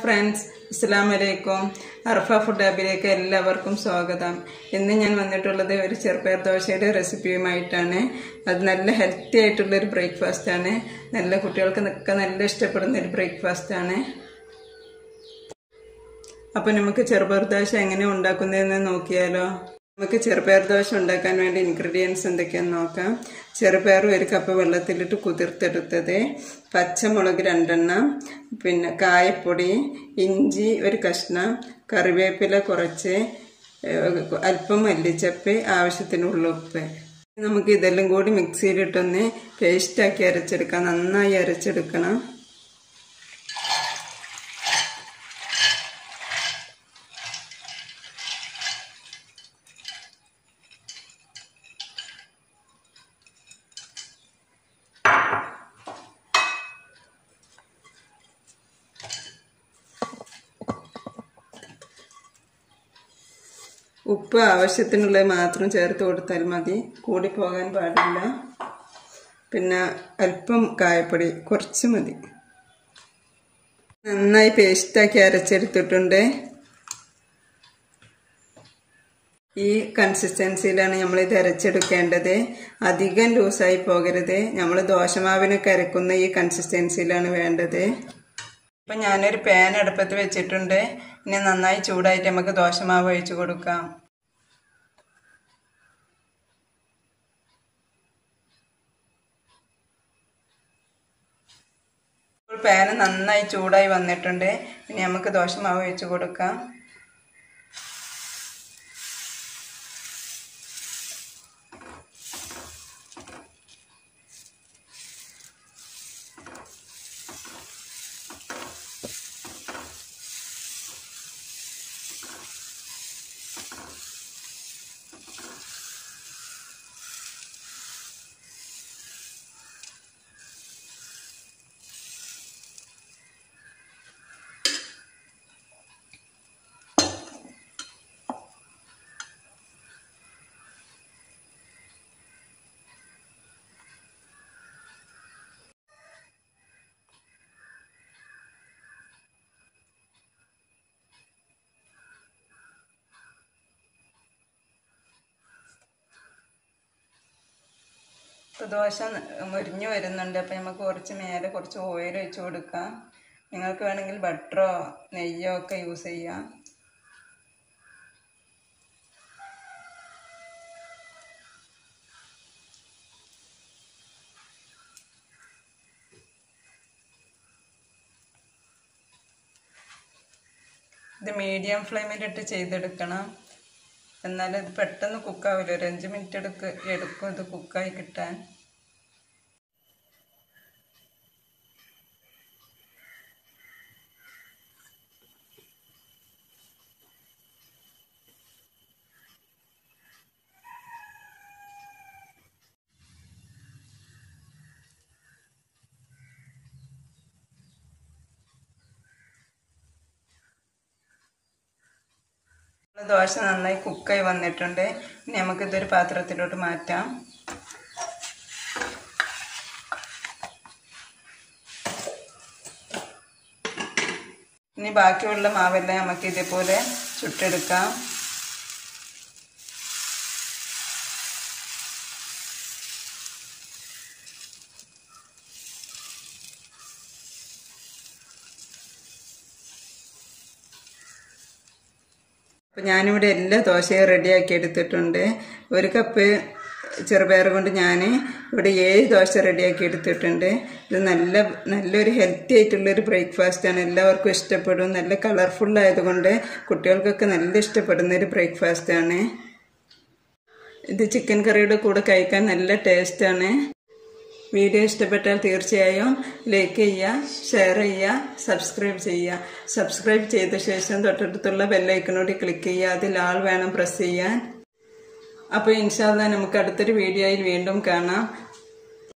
friends അസ്സാം വലൈക്കും Arfa food ഹബിലേക്ക് എല്ലാവർക്കും സ്വാഗതം ഇന്ന് ഞാൻ വന്നിട്ടുള്ളത് ഒരു ചെറുപയർ ദോശയുടെ റെസിപ്പിയുമായിട്ടാണ് അത് നല്ല ഹെൽത്തി ആയിട്ടുള്ളൊരു ബ്രേക്ക്ഫാസ്റ്റ് ആണ് നല്ല കുട്ടികൾക്ക് ഒക്കെ നല്ല ഇഷ്ടപ്പെടുന്ന ഒരു ബ്രേക്ക്ഫാസ്റ്റ് ആണ് അപ്പോൾ നമുക്ക് ചെറുപയർ ദോശ എങ്ങനെ ഉണ്ടാക്കുന്നതെന്ന് നോക്കിയാലോ നമുക്ക് ചെറുപയർ ദോശ ഉണ്ടാക്കാൻ വേണ്ടി ഇൻഗ്രീഡിയൻസ് എന്തൊക്കെയാന്ന് നോക്കാം ചെറുപയർ ഒരു കപ്പ് വെള്ളത്തിലിട്ട് കുതിർത്തെടുത്തത് പച്ചമുളക് രണ്ടെണ്ണം പിന്നെ കായപ്പൊടി ഇഞ്ചി ഒരു കഷ്ണം കറിവേപ്പില കുറച്ച് അല്പം മല്ലിച്ചപ്പ് ആവശ്യത്തിനുള്ള ഉപ്പ് നമുക്ക് ഇതെല്ലാം കൂടി മിക്സിയിലിട്ടൊന്ന് പേസ്റ്റാക്കി അരച്ചെടുക്കാം നന്നായി അരച്ചെടുക്കണം ഉപ്പ് ആവശ്യത്തിനുള്ളത് മാത്രം ചേർത്ത് കൊടുത്താൽ മതി കൂടി പോകാൻ പാടില്ല പിന്നെ അല്പം കായപ്പൊടി കുറച്ച് മതി നന്നായി പേസ്റ്റാക്കി അരച്ചെടുത്തിട്ടുണ്ട് ഈ കൺസിസ്റ്റൻസിയിലാണ് നമ്മൾ ഇത് അരച്ചെടുക്കേണ്ടത് അധികം ലൂസായി പോകരുത് നമ്മൾ ദോശമാവിനൊക്കെ അരക്കുന്ന ഈ കൺസിസ്റ്റൻസിയിലാണ് വേണ്ടത് ഇപ്പം ഞാനൊരു പാൻ അടുപ്പത്ത് വെച്ചിട്ടുണ്ട് ഇനി നന്നായി ചൂടായിട്ട് നമുക്ക് ദോശമാവ് ഒഴിച്ചു കൊടുക്കാം ഇപ്പോൾ പാന് നന്നായി ചൂടായി വന്നിട്ടുണ്ട് ഇനി നമുക്ക് ദോശമാവ് ഒഴിച്ചു കൊടുക്കാം ഇപ്പോൾ ദോശ മുരിഞ്ഞു വരുന്നുണ്ട് അപ്പോൾ നമുക്ക് കുറച്ച് മേലെ കുറച്ച് ഓയിൽ ഒഴിച്ച് കൊടുക്കാം നിങ്ങൾക്ക് വേണമെങ്കിൽ ബട്ടറോ നെയ്യോ ഒക്കെ യൂസ് ചെയ്യാം ഇത് മീഡിയം ഫ്ലെയിമിലിട്ട് ചെയ്തെടുക്കണം എന്നാൽ ഇത് പെട്ടെന്ന് കുക്കാവില്ല ഒരു അഞ്ച് മിനിറ്റ് എടുക്ക് എടുക്കും ഇത് കുക്കായി കിട്ടാൻ ദോശ നന്നായി കുക്കായി വന്നിട്ടുണ്ട് ഇനി നമുക്കിതൊരു പാത്രത്തിലോട്ട് മാറ്റാം ഇനി ബാക്കിയുള്ള മാവെല്ലാം നമുക്ക് ഇതേപോലെ ചുട്ടെടുക്കാം അപ്പം ഞാനിവിടെ എല്ലാ ദോശയും റെഡിയാക്കി എടുത്തിട്ടുണ്ട് ഒരു കപ്പ് ചെറുപയർ കൊണ്ട് ഞാൻ ഇവിടെ ഏഴ് ദോശ റെഡിയാക്കി എടുത്തിട്ടുണ്ട് ഇത് നല്ല നല്ലൊരു ഹെൽത്തി ആയിട്ടുള്ളൊരു ബ്രേക്ക്ഫാസ്റ്റാണ് എല്ലാവർക്കും ഇഷ്ടപ്പെടും നല്ല കളർഫുൾ ആയതുകൊണ്ട് കുട്ടികൾക്കൊക്കെ നല്ല ഇഷ്ടപ്പെടുന്ന ഒരു ബ്രേക്ക്ഫാസ്റ്റാണ് ഇത് ചിക്കൻ കറിയുടെ കൂടെ കഴിക്കാൻ നല്ല ടേസ്റ്റാണ് വീഡിയോ ഇഷ്ടപ്പെട്ടാൽ തീർച്ചയായും ലൈക്ക് ചെയ്യുക ഷെയർ ചെയ്യുക സബ്സ്ക്രൈബ് ചെയ്യുക സബ്സ്ക്രൈബ് ചെയ്ത ശേഷം തൊട്ടടുത്തുള്ള ബെല്ലൈക്കനോട് ക്ലിക്ക് ചെയ്യുക അതിൽ ആൾ വേണം പ്രസ് ചെയ്യാൻ അപ്പോൾ ഇൻഷാല്ല നമുക്ക് അടുത്തൊരു വീഡിയോയിൽ വീണ്ടും കാണാം